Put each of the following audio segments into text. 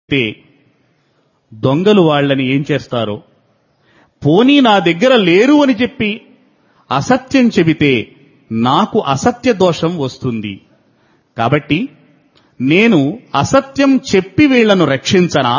చెప్తే దొంగలు వాళ్ళని ఏం చేస్తారో పోనీ నా దగ్గర లేరు అని చెప్పి అసత్యం చెబితే నాకు అసత్య దోషం వస్తుంది కాబట్టి నేను అసత్యం చెప్పి వీళ్లను రక్షించనా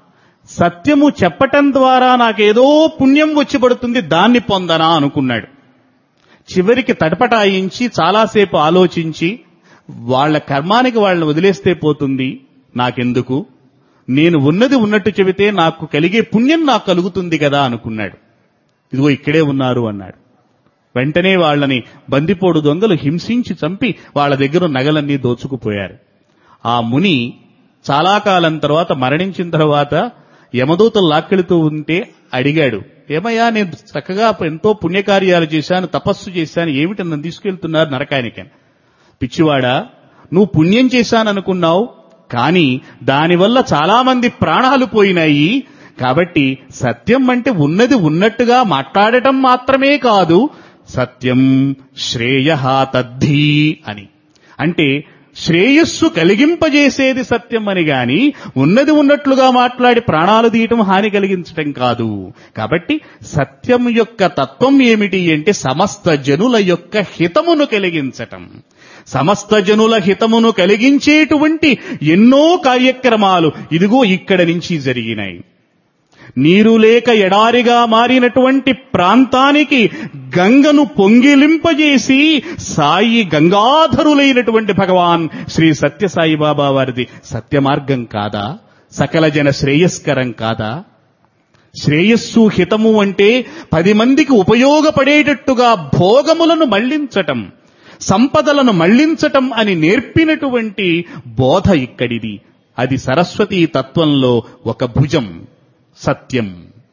సత్యము చెప్పటం ద్వారా నాకేదో పుణ్యం వచ్చి పడుతుంది దాన్ని పొందనా అనుకున్నాడు చివరికి తటపటాయించి చాలాసేపు ఆలోచించి వాళ్ళ కర్మానికి వాళ్ళని వదిలేస్తే పోతుంది నాకెందుకు నేను ఉన్నది ఉన్నట్టు చెబితే నాకు కలిగే పుణ్యం నాకు కలుగుతుంది కదా అనుకున్నాడు ఇదిగో ఇక్కడే ఉన్నారు అన్నాడు వెంటనే వాళ్ళని బందిపోడు దొంగలు హింసించి చంపి వాళ్ళ దగ్గర నగలన్నీ దోచుకుపోయారు ఆ ముని చాలా కాలం తర్వాత మరణించిన తర్వాత యమదూతలు లాక్కెళుతూ ఉంటే అడిగాడు ఏమయ్యా నేను చక్కగా ఎంతో పుణ్యకార్యాలు చేశాను తపస్సు చేశాను ఏమిటి నన్ను తీసుకెళ్తున్నారు నరకానికి పిచ్చివాడా నువ్వు పుణ్యం చేశాననుకున్నావు కానీ దానివల్ల చాలా మంది ప్రాణాలు పోయినాయి కాబట్టి సత్యం అంటే ఉన్నది ఉన్నట్టుగా మాట్లాడటం మాత్రమే కాదు సత్యం శ్రేయ తద్ధి అని అంటే శ్రేయస్సు కలిగింపజేసేది సత్యం అని గాని ఉన్నది ఉన్నట్లుగా మాట్లాడి ప్రాణాలు తీయటం హాని కలిగించటం కాదు కాబట్టి సత్యం యొక్క తత్వం ఏమిటి అంటే సమస్త జనుల యొక్క హితమును కలిగించటం సమస్త జనుల హితమును కలిగించేటువంటి ఎన్నో కార్యక్రమాలు ఇదిగో ఇక్కడ నుంచి జరిగినాయి నీరు లేక ఎడారిగా మారినటువంటి ప్రాంతానికి గంగను పొంగిలింపజేసి సాయి గంగాధరులైనటువంటి భగవాన్ శ్రీ సత్యసాయి బాబా వారిది సత్య మార్గం కాదా సకల జన శ్రేయస్కరం కాదా శ్రేయస్సు హితము అంటే పది మందికి ఉపయోగపడేటట్టుగా భోగములను మళ్లించటం సంపదలను మళ్లించటం అని నేర్పినటువంటి బోధ ఇక్కడిది అది సరస్వతీ తత్వంలో ఒక భుజం సత్యం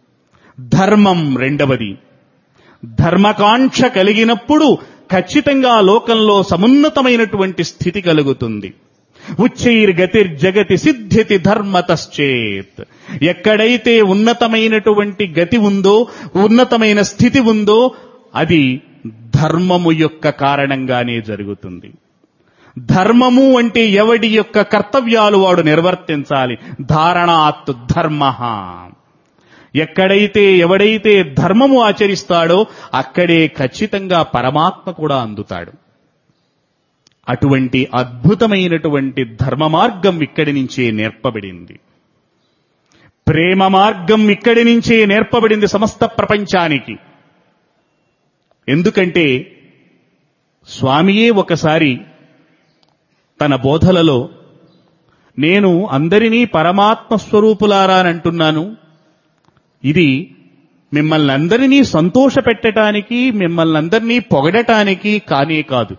ధర్మం రెండవది ధర్మకాంక్ష కలిగినప్పుడు ఖచ్చితంగా లోకంలో సమున్నతమైనటువంటి స్థితి కలుగుతుంది ఉచ్చైర్గతిర్జగతి సిద్ధ్యతి ధర్మతశ్చేత్ ఎక్కడైతే ఉన్నతమైనటువంటి గతి ఉందో ఉన్నతమైన స్థితి ఉందో అది ధర్మము యొక్క కారణంగానే జరుగుతుంది ధర్మము అంటే ఎవడి యొక్క కర్తవ్యాలు వాడు నిర్వర్తించాలి ధారణాత్ ధర్మ ఎక్కడైతే ఎవడైతే ధర్మము ఆచరిస్తాడో అక్కడే ఖచ్చితంగా పరమాత్మ కూడా అందుతాడు అటువంటి అద్భుతమైనటువంటి ధర్మ మార్గం ఇక్కడి నుంచే నేర్పబడింది ప్రేమ మార్గం ఇక్కడి నుంచే నేర్పబడింది సమస్త ప్రపంచానికి ఎందుకంటే స్వామియే ఒకసారి తన బోధలలో నేను అందరినీ పరమాత్మ స్వరూపులారా అని అంటున్నాను ఇది మిమ్మల్ని అందరినీ సంతోష పెట్టడానికి మిమ్మల్ని అందరినీ పొగడటానికి కానే కాదు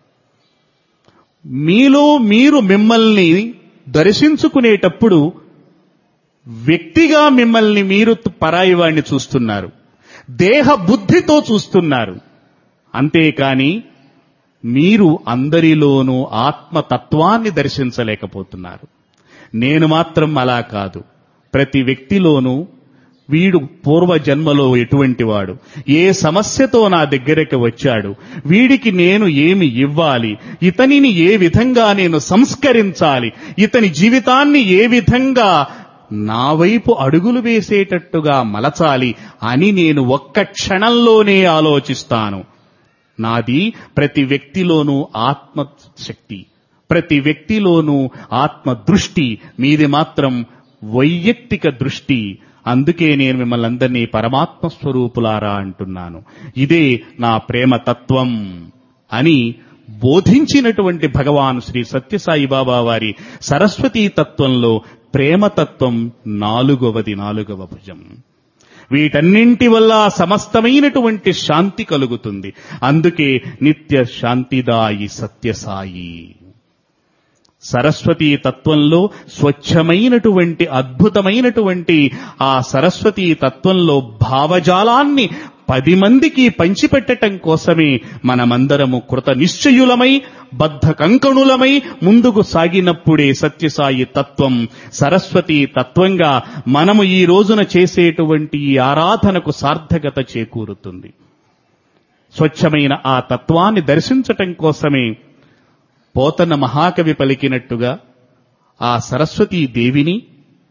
మీలో మీరు మిమ్మల్ని దర్శించుకునేటప్పుడు వ్యక్తిగా మిమ్మల్ని మీరు పరాయి వాడిని చూస్తున్నారు దేహ బుద్ధితో చూస్తున్నారు అంతేకాని మీరు అందరిలోనూ ఆత్మతత్వాన్ని దర్శించలేకపోతున్నారు నేను మాత్రం అలా కాదు ప్రతి వ్యక్తిలోనూ వీడు పూర్వ జన్మలో ఎటువంటి వాడు ఏ సమస్యతో నా దగ్గరికి వచ్చాడు వీడికి నేను ఏమి ఇవ్వాలి ఇతనిని ఏ విధంగా నేను సంస్కరించాలి ఇతని జీవితాన్ని ఏ విధంగా నా వైపు అడుగులు వేసేటట్టుగా మలచాలి అని నేను ఒక్క క్షణంలోనే ఆలోచిస్తాను నాది ప్రతి వ్యక్తిలోనూ ఆత్మశక్తి ప్రతి వ్యక్తిలోనూ ఆత్మ దృష్టి మీది మాత్రం వైయక్తిక దృష్టి అందుకే నేను మిమ్మల్ని అందరినీ పరమాత్మ స్వరూపులారా అంటున్నాను ఇదే నా ప్రేమ తత్వం అని బోధించినటువంటి భగవాన్ శ్రీ సత్యసాయి బాబా వారి సరస్వతీ తత్వంలో ప్రేమతత్వం నాలుగవది నాలుగవ భుజం వీటన్నింటి వల్ల సమస్తమైనటువంటి శాంతి కలుగుతుంది అందుకే నిత్య శాంతిదాయి సత్యసాయి సరస్వతీ తత్వంలో స్వచ్ఛమైనటువంటి అద్భుతమైనటువంటి ఆ సరస్వతీ తత్వంలో భావజాలాన్ని పది మందికి పంచిపెట్టటం కోసమే మనమందరము కృత నిశ్చయులమై బద్ధ కంకణులమై ముందుకు సాగినప్పుడే సత్యసాయి తత్వం సరస్వతి తత్వంగా మనము ఈ రోజున చేసేటువంటి ఈ ఆరాధనకు సార్థకత చేకూరుతుంది స్వచ్ఛమైన ఆ తత్వాన్ని దర్శించటం కోసమే పోతన మహాకవి పలికినట్టుగా ఆ సరస్వతీ దేవిని